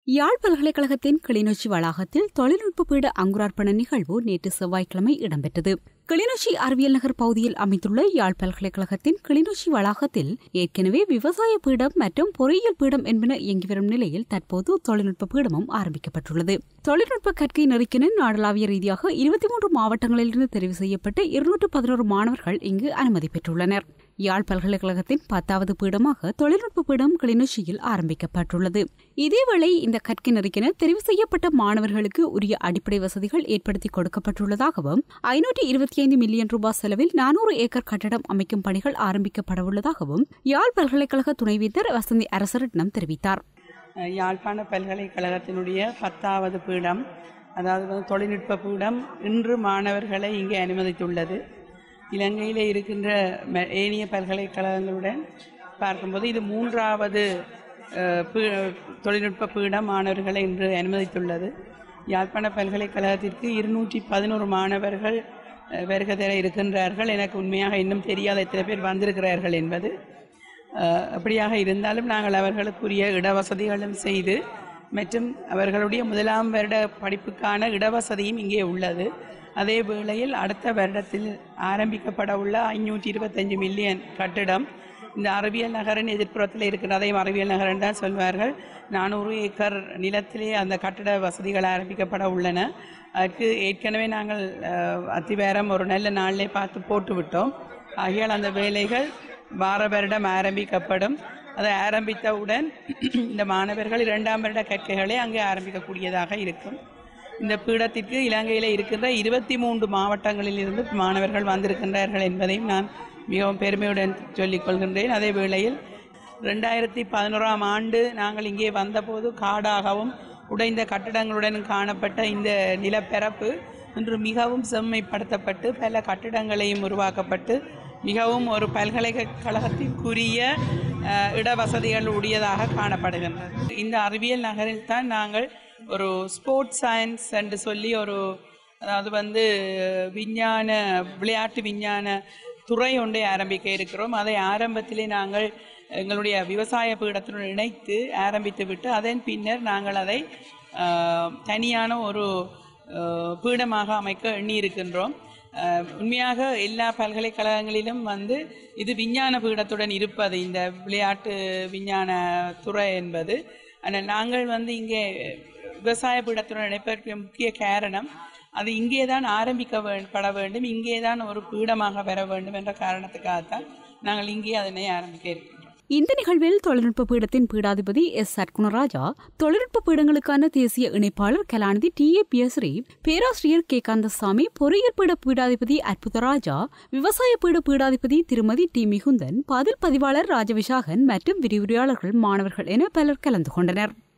யாழ் பல்கலைக்கழகத்தின் கிளிநொச்சி வளாகத்தில் தொழில்நுட்ப பீட அங்குரார்ப்பண நிகழ்வு நேற்று செவ்வாய்க்கிழமை இடம்பெற்றது கிளிநொச்சி அறிவியல் நகர் பகுதியில் அமைந்துள்ள யாழ் பல்கலைக்கழகத்தின் கிளிநொச்சி வளாகத்தில் ஏற்கனவே விவசாய பீடம் மற்றும் பொறியியல் பீடம் என்பன இயங்கி வரும் நிலையில் தற்போது தொழில்நுட்ப பீடமும் ஆரம்பிக்கப்பட்டுள்ளது தொழில்நுட்ப கற்கை நெறிக்கென நாடளாவிய ரீதியாக இருபத்தி மூன்று மாவட்டங்களிலிருந்து தெரிவு செய்யப்பட்ட இருநூற்று பதினோரு மாணவர்கள் இங்கு அனுமதி பெற்றுள்ளனர் யாழ் பல்கலைக்கழகத்தின் பத்தாவது பீடமாக தொழில்நுட்ப பீடம் கிளிநொச்சியில் ஆரம்பிக்கப்பட்டுள்ளது இதேவேளை இந்த கற்கை நெறிக்கென தெரிவு செய்யப்பட்ட மாணவர்களுக்கு உரிய அடிப்படை வசதிகள் ஏற்படுத்தி கொடுக்கப்பட்டுள்ளதாகவும் ஐநூற்றி இருபத்தி ஐந்து மில்லியன் ரூபாய் செலவில் நானூறு ஏக்கர் கட்டடம் அமைக்கும் பணிகள் ஆரம்பிக்கப்படவுள்ளதாகவும் யாழ் பல்கலைக்கழக துணைவேந்தர் வசந்தி அரசரிடம் தெரிவித்தார் யாழ்ப்பாண பல்கலைக்கழகத்தினுடைய பத்தாவது பீடம் அதாவது வந்து தொழில்நுட்ப பீடம் இன்று மாணவர்களை இங்கே அனுமதித்துள்ளது இலங்கையில் இருக்கின்ற ம- ஏனைய பல்கலைக்கழகங்களுடன் பார்க்கும்போது இது மூன்றாவது அஹ், பீ- தொழில்நுட்ப பீடம் மாணவர்களை இன்று அனுமதித்துள்ளது யாழ்ப்பாண பல்கலைக்கழகத்திற்கு இருநூற்றி பதினோரு மாணவர்கள் அஹ், வருகை தர இருக்கின்றார்கள் எனக்கு உண்மையாக இன்னும் தெரியாத எத்தனை பேர் வந்திருக்கிறார்கள் என்பது அஹ், அப்படியாக இருந்தாலும் நாங்கள் அவர்களுக்குரிய இடவசதிகளும் செய்து மற்றும் அவர்களுடைய முதலாம் வருட படிப்புக்கான இடவசதியும் இங்கே உள்ளது அதே வேளையில் அடுத்த வருடத்தில் ஆரம்பிக்கப்பட உள்ள ஐநூற்றி இருபத்தஞ்சு மில்லியன் கட்டிடம் இந்த அறிவியல் நகரின் எதிர்ப்புறத்தில் இருக்கிற அதையும் அறிவியல் நகரன் தான் சொல்வார்கள் நானூறு ஏக்கர் நிலத்திலே அந்த கட்டிட வசதிகள் ஆரம்பிக்கப்பட உள்ளன அதற்கு ஏற்கனவே நாங்கள் அஹ், அத்திவேரம் ஒரு நல்ல நாளிலே பார்த்து போட்டு விட்டோம் ஆகையால் அந்த வேலைகள் வார வருடம் ஆரம்பிக்கப்படும் அதை ஆரம்பித்தவுடன் இந்த மாணவர்கள் இரண்டாம் வருட கற்கைகளை அங்கே ஆரம்பிக்கக்கூடியதாக இருக்கும் இந்த பீடத்திற்கு இலங்கையில் இருக்கின்ற இருபத்தி மூன்று மாவட்டங்களில் இருந்து மாணவர்கள் வந்திருக்கின்றார்கள் என்பதையும் நான் மிகவும் பெருமையுடன் சொல்லிக் கொள்கின்றேன் அதே வேளையில் ரெண்டாயிரத்தி பதினோராம் ஆண்டு நாங்கள் இங்கே வந்தபோது காடாகவும் உடைந்த கட்டிடங்களுடன் காணப்பட்ட இந்த நிலப்பரப்பு இன்று மிகவும் செம்மைப்படுத்தப்பட்டு பல கட்டிடங்களையும் உருவாக்கப்பட்டு மிகவும் ஒரு பல்கலைக்கழகத்திற்குரிய அஹ், இடவசதிகள் உடையதாக காணப்படுகின்றது இந்த அறிவியல் நகரில் தான் நாங்கள் ஒரு ஸ்போர்ட்ஸ் சயின்ஸ் என்று சொல்லி ஒரு அதாவது வந்து விஞ்ஞான விளையாட்டு விஞ்ஞான துறை ஒன்றை ஆரம்பிக்க இருக்கிறோம் அதை ஆரம்பத்திலே நாங்கள் எங்களுடைய விவசாய பீடத்துடன் இணைத்து ஆரம்பித்து விட்டு அதன் பின்னர் நாங்கள் அதை அஹ், தனியான ஒரு அஹ், பீடமாக அமைக்க எண்ணி இருக்கின்றோம் அஹ், உண்மையாக எல்லா பல்கலைக்கழகங்களிலும் வந்து இது விஞ்ஞான பீடத்துடன் இருப்பது இந்த விளையாட்டு விஞ்ஞான துறை என்பது ஆனால் நாங்கள் வந்து இங்கே விவசாய பீடத்துடன் இணைப்பதற்கு முக்கிய காரணம் அது இங்கே தான் ஆரம்பிக்க வே- பட வேண்டும் இங்கே தான் ஒரு பீடமாக பெற வேண்டும் என்ற காரணத்துக்காகத்தான் நாங்கள் இங்கே அதனை ஆரம்பிக்க இருக்கின்றோம் இந்த நிகழ்வில் தொழில்நுட்ப பீடத்தின் பீடாதிபதி எஸ் சட்குணராஜா தொழில்நுட்ப பீடங்களுக்கான தேசிய இணைப்பாளர் கலாநிதி டி ஏ பியஸ்ரீ பேராசிரியர் கே கந்தசாமி பொறியியல் பீட பீடாதிபதி அற்புதராஜா விவசாய பீட பீடாதிபதி திருமதி டி மிகுந்தன் பதில் பதிவாளர் ராஜவிசாகன் மற்றும் விரிவுரையாளர்கள் மாணவர்கள் என பலர் கலந்து கொண்டனர்